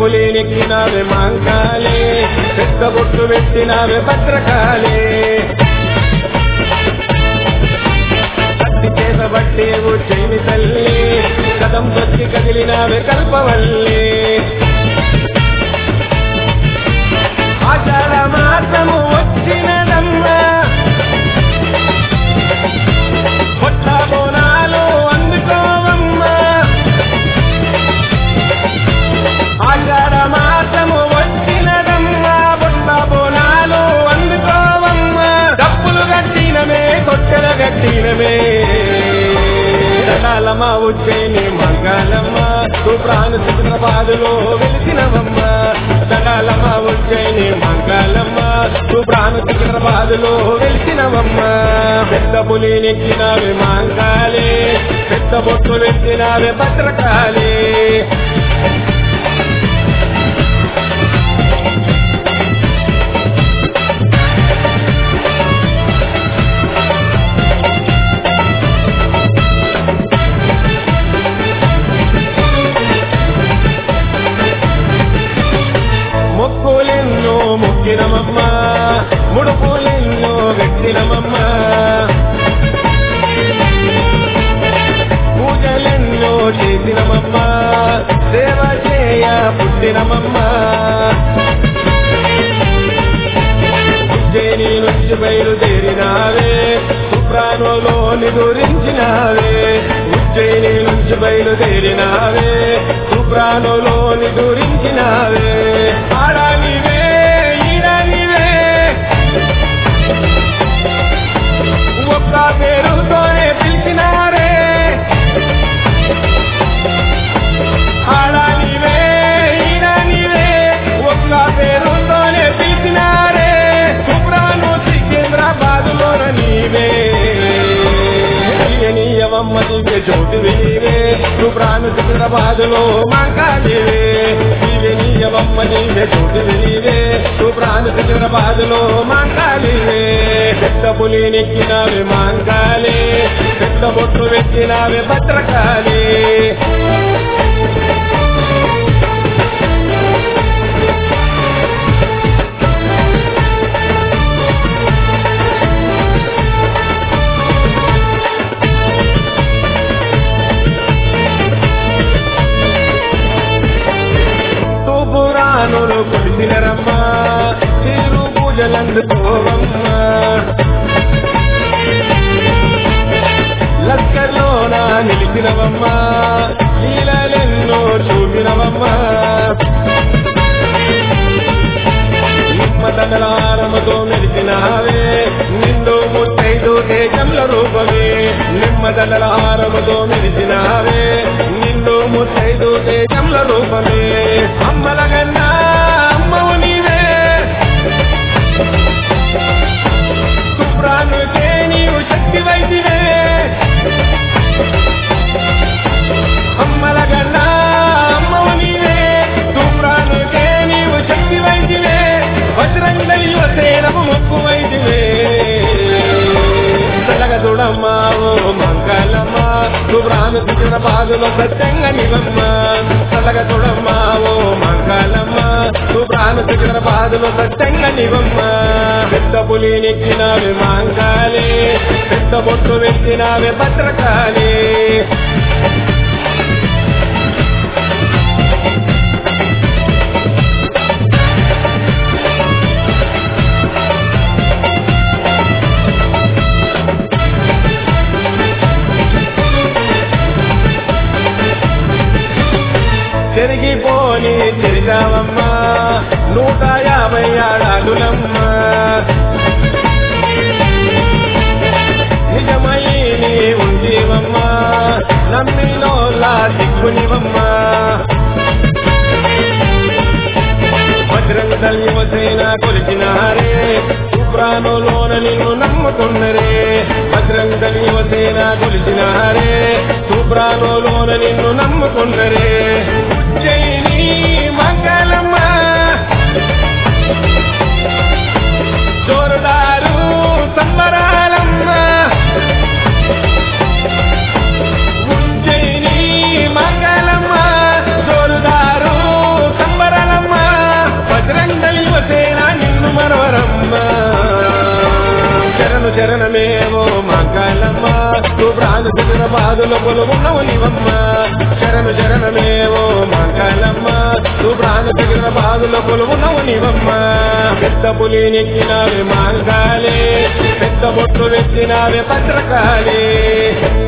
పులినెక్కినావే మాంకాలే పెద్ద బొట్టు పెట్టినావే భద్రకాలే కత్తి చేత బట్టేవు చేమి తల్లి కదం వచ్చి కదిలినావే కల్పవల్లి ఆషాఢ మాసము వచ్చినదమ్మా పొట్ట బోనాలు అందుకోవమ్మా ఆషాఢ మాసము వచ్చినదమ్మా పొట్ట బోనాలు అందుకోవమ్మా డప్పులు గట్టినమే కొట్టెల గట్టినమే దళాలమ్మ ఉజ్జయిని మంగళమ్మ సుప్రాను సికింద్రాబాదులో వెలిసినవమ్మ దళాలమ్మ ఉజ్జయిని మంగళమ్మ సుప్రాను సికింద్రాబాదులో వెలిసినవమ్మ పెద్ద పులి నెక్కినవి మాంకాలే పెద్ద బొట్టు పెట్టినవి భద్రకాలే మొక్కులెన్నో మొక్కినమమ్మ ముడుపులెన్నో వెట్టినమమ్మ పూజలెన్నో చేసినమమ్మ సేవ చేయ పుట్టినమమ్మ ఉజ్జయిని నుంచి బయలుదేరినావే సుప్రాణులో నిదురించినావే ఉజ్జయిని నుంచి బయలుదేరినావే సుప్రాణులో నిదురించినావే ఆడానివే ఈడానివే ఒక్క పేరుతోనే పిలిచినారే ఆడానివే ఈడానివే ఒక్క పేరుతోనే పిలిచినారే సుప్రాను సికింద్రాబాదులోన నీవే నీయవమ్మ దివ్య జ్యోతి నీవే సుప్రాను సికింద్రాబాదులో మాంకాలివే నీవే నీయవమ్మ దివ్య జ్యోతి నీవే సుప్రాను సికింద్రాబాదులో మాంకాలివే పెద్ద పులి నెక్కినావే మాంకాలే పెద్ద బొట్టు పెట్టినావే భద్రకాలే తూపురానులు కొలిసినరమ్మ తీరు పూజలందుకోవమ్మ లక్కర్లోన నిలిపినవమ్మ లీలలెన్నో చూపినవమ్మ నిమ్మదనలారమతో మెలిసినావే నిండు ముత్తైదు తేజంల రూపమే నిమ్మదనలారమతో మెలిసినావే నిండు ముత్తైదు తేజంల రూపమే అమ్మలగన్నా అమ్మవు నీవే సుప్రానుకే నీవు శక్తి వైదివే అమ్మలగన్నా అమ్మవు నీవే సుప్రానుకే నీవు శక్తి వైదివే వజ్రంగ యువసేనము మొక్కు వైదివే చల్లగ చూడమ్మా ఓ మంగళమ్మ సుబ్రాను సిగిన బాధలో సత్యంగా నివమ్మ చల్లగ చూడమ్మా ఓ మంగళమ్మ సుబ్రాను సిగిన బాధలో సత్యంగా నివమ్మ పెద్ద పులి నెక్కినావే మాంగాలే పెద్ద బొట్టు పెట్టినావే భద్రకాలే చెరిగిపోని చెరిగావమ్మా నూట యాభై ఆడాలులమ్మ నిజమై నీ ఉండేవమ్మా నమ్మిలో దిక్కునివమ్మా భద్రంగ యువసేన కొలిచినారే సుప్రాణులోన నిన్ను నమ్ముతున్నరే భద్రంగ యువసేన కొలిచినారే సుప్రాణులోన నిన్ను నమ్ముకున్నరే ఉజ్జయిని మంగళమ్మ జోరుదారు సంబరాలమ్మ ఉజ్జయిని మంగళమ్మ జోరుదారు సంబరాలమ్మ శుభ్రాను శిఖర బాధుల కొలువున్నవు నీవమ్మ శరణు శరణమేవో మంగళమ్మ శుభ్రాను శిఖర బాధుల కొలువున్నవు నీవమ్మ పెద్ద పులి నెక్కినావే మాంగాలే పెద్ద బొట్టు వెచ్చినావే భద్రకాళే